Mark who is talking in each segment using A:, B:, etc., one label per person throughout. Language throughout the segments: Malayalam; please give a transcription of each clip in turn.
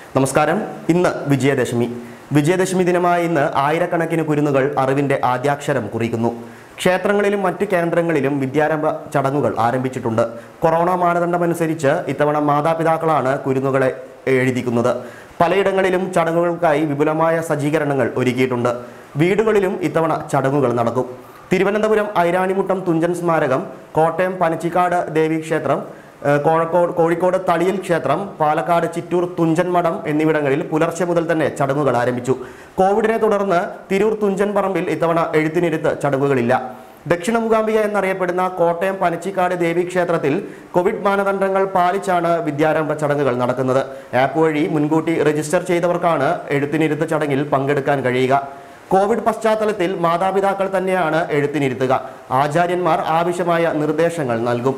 A: നമസ്കാരം ഇന്ന് വിജയദശമി വിജയദശമി ദിനമായ ഇന്ന് ആയിരക്കണക്കിന് കുരുന്നുകൾ അറിവിന്റെ ആദ്യാക്ഷരം കുറിക്കുന്നു ക്ഷേത്രങ്ങളിലും മറ്റു കേന്ദ്രങ്ങളിലും വിദ്യാരംഭ ചടങ്ങുകൾ ആരംഭിച്ചിട്ടുണ്ട് കൊറോണ മാനദണ്ഡമനുസരിച്ച് ഇത്തവണ മാതാപിതാക്കളാണ് കുരുന്നുകളെ എഴുതിക്കുന്നത് പലയിടങ്ങളിലും ചടങ്ങുകൾക്കായി വിപുലമായ സജ്ജീകരണങ്ങൾ ഒരുക്കിയിട്ടുണ്ട് വീടുകളിലും ഇത്തവണ ചടങ്ങുകൾ നടക്കും തിരുവനന്തപുരം ഐരാണിമുട്ടം തുഞ്ചൻ സ്മാരകം കോട്ടയം പനച്ചിക്കാട് ദേവീക്ഷേത്രം ഏഹ് കോഴിക്കോട് കോഴിക്കോട് തളിയിൽ ക്ഷേത്രം പാലക്കാട് ചിറ്റൂർ തുഞ്ചൻ മഠം എന്നിവിടങ്ങളിൽ പുലർച്ചെ മുതൽ തന്നെ ചടങ്ങുകൾ ആരംഭിച്ചു കോവിഡിനെ തുടർന്ന് തിരൂർ തുഞ്ചൻ പറമ്പിൽ ഇത്തവണ എഴുത്തിനിരുത്ത് ചടങ്ങുകളില്ല ദക്ഷിണ മൂകാംബിക എന്നറിയപ്പെടുന്ന കോട്ടയം പനച്ചിക്കാട് ദേവീക്ഷേത്രത്തിൽ കോവിഡ് മാനദണ്ഡങ്ങൾ പാലിച്ചാണ് വിദ്യാരംഭ ചടങ്ങുകൾ നടക്കുന്നത് ആപ്പ് വഴി മുൻകൂട്ടി രജിസ്റ്റർ ചെയ്തവർക്കാണ് എഴുത്തിനിരുത്ത് ചടങ്ങിൽ പങ്കെടുക്കാൻ കഴിയുക കോവിഡ് പശ്ചാത്തലത്തിൽ മാതാപിതാക്കൾ തന്നെയാണ് എഴുത്തിനിരുത്തുക ആചാര്യന്മാർ ആവശ്യമായ നിർദ്ദേശങ്ങൾ നൽകും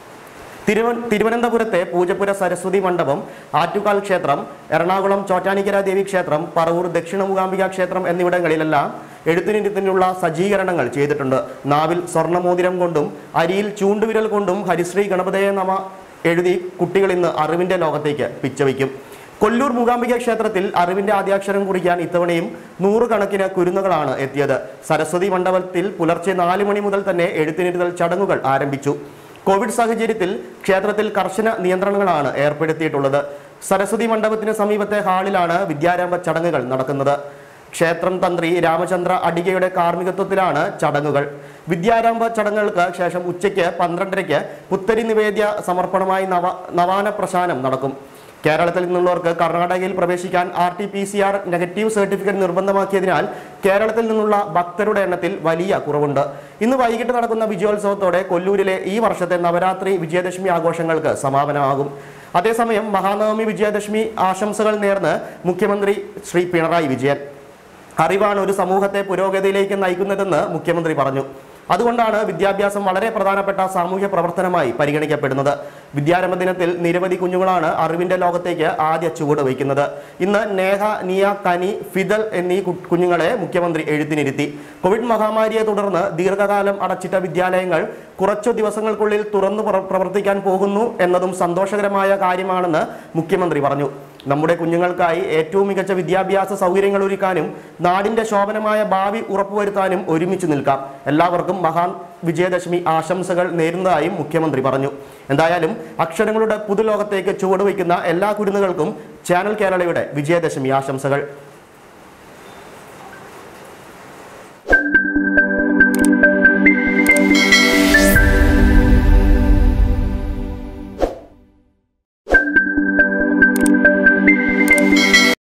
A: തിരുവ തിരുവനന്തപുരത്തെ പൂജപ്പുര സരസ്വതി മണ്ഡപം ആറ്റുകാൽ ക്ഷേത്രം എറണാകുളം ചോറ്റാനിക്കര ദേവി ക്ഷേത്രം പറവൂർ ദക്ഷിണ മൂകാംബിക ക്ഷേത്രം എന്നിവിടങ്ങളിലെല്ലാം എഴുത്തിനിരുത്തിനുള്ള സജ്ജീകരണങ്ങൾ ചെയ്തിട്ടുണ്ട് നാവിൽ സ്വർണ്ണമോതിരം കൊണ്ടും അരിയിൽ ചൂണ്ടുവിരൽ കൊണ്ടും ഹരിശ്രീ ഗണപതയെ നമ എഴുതി കുട്ടികൾ ഇന്ന് അറിവിന്റെ ലോകത്തേക്ക് പിച്ചവയ്ക്കും കൊല്ലൂർ മൂകാംബിക ക്ഷേത്രത്തിൽ അറിവിന്റെ ആദ്യാക്ഷരം കുറിക്കാൻ ഇത്തവണയും നൂറുകണക്കിന് കുരുന്നുകളാണ് എത്തിയത് സരസ്വതി മണ്ഡപത്തിൽ പുലർച്ചെ നാല് മണി മുതൽ തന്നെ എഴുത്തിനിരുത്തൽ ചടങ്ങുകൾ ആരംഭിച്ചു കോവിഡ് സാഹചര്യത്തിൽ ക്ഷേത്രത്തിൽ കർശന നിയന്ത്രണങ്ങളാണ് ഏർപ്പെടുത്തിയിട്ടുള്ളത് സരസ്വതി മണ്ഡപത്തിന് സമീപത്തെ ഹാളിലാണ് വിദ്യാരംഭ ചടങ്ങുകൾ നടക്കുന്നത് ക്ഷേത്രം തന്ത്രി രാമചന്ദ്ര അടികയുടെ കാർമ്മികത്വത്തിലാണ് ചടങ്ങുകൾ വിദ്യാരംഭ ചടങ്ങുകൾക്ക് ശേഷം ഉച്ചയ്ക്ക് പന്ത്രണ്ടരയ്ക്ക് പുത്തരി നിവേദ്യ സമർപ്പണമായി നവ നവാന പ്രശാനം നടക്കും കേരളത്തിൽ നിന്നുള്ളവർക്ക് കർണാടകയിൽ പ്രവേശിക്കാൻ R T P C R negative certificate നിർബന്ധമാക്കിയതിനാൽ കേരളത്തിൽ നിന്നുള്ള ഭക്തരുടെ എണ്ണത്തിൽ വലിയ കുറവുണ്ട് ഇന്ന് വൈകിട്ട് നടക്കുന്ന വിജയോത്സവത്തോടെ കൊല്ലൂരിലെ ഈ വർഷത്തെ നവരാത്രി വിജയദശമി ആഘോഷങ്ങൾക്ക് സമാപനമാകും അതേസമയം മഹാനവമി വിജയദശമി ആശംസകൾ നേർന്ന് മുഖ്യമന്ത്രി ശ്രീ പിണറായി വിജയൻ അറിവാണ് ഒരു സമൂഹത്തെ പുരോഗതിയിലേക്ക് നയിക്കുന്നതെന്ന് മുഖ്യമന്ത്രി പറഞ്ഞു അതുകൊണ്ടാണ് വിദ്യാഭ്യാസം വളരെ പ്രധാനപ്പെട്ട സാമൂഹ്യ പ്രവർത്തനമായി പരിഗണിക്കപ്പെടുന്നത് വിദ്യാരംഭ ദിനത്തിൽ നിരവധി കുഞ്ഞുങ്ങളാണ് അറിവിന്റെ ലോകത്തേക്ക് ആദ്യ ചുവട് വയ്ക്കുന്നത് ഇന്ന് നേഹ നിയ കനി ഫിദൽ എന്നീ കു- കുഞ്ഞുങ്ങളെ മുഖ്യമന്ത്രി എഴുത്തിനിരുത്തി കോവിഡ് മഹാമാരിയെ തുടർന്ന് ദീർഘകാലം അടച്ചിട്ട വിദ്യാലയങ്ങൾ കുറച്ചു ദിവസങ്ങൾക്കുള്ളിൽ തുറന്നു പ്ര- പ്രവർത്തിക്കാൻ പോകുന്നു എന്നതും സന്തോഷകരമായ കാര്യമാണെന്ന് മുഖ്യമന്ത്രി പറഞ്ഞു നമ്മുടെ കുഞ്ഞുങ്ങൾക്കായി ഏറ്റവും മികച്ച വിദ്യാഭ്യാസ സൗകര്യങ്ങൾ ഒരുക്കാനും നാടിന്റെ ശോഭനമായ ഭാവി ഉറപ്പുവരുത്താനും ഒരുമിച്ച് നിൽക്കാം എല്ലാവർക്കും മഹാൻ വിജയദശമി ആശംസകൾ നേരുന്നതായും മുഖ്യമന്ത്രി പറഞ്ഞു എന്തായാലും അക്ഷരങ്ങളുടെ പുതുലോകത്തേക്ക് ചുവടുവയ്ക്കുന്ന എല്ലാ കുരുന്നുകൾക്കും ചാനൽ കേരളയുടെ വിജയദശമി ആശംസകൾ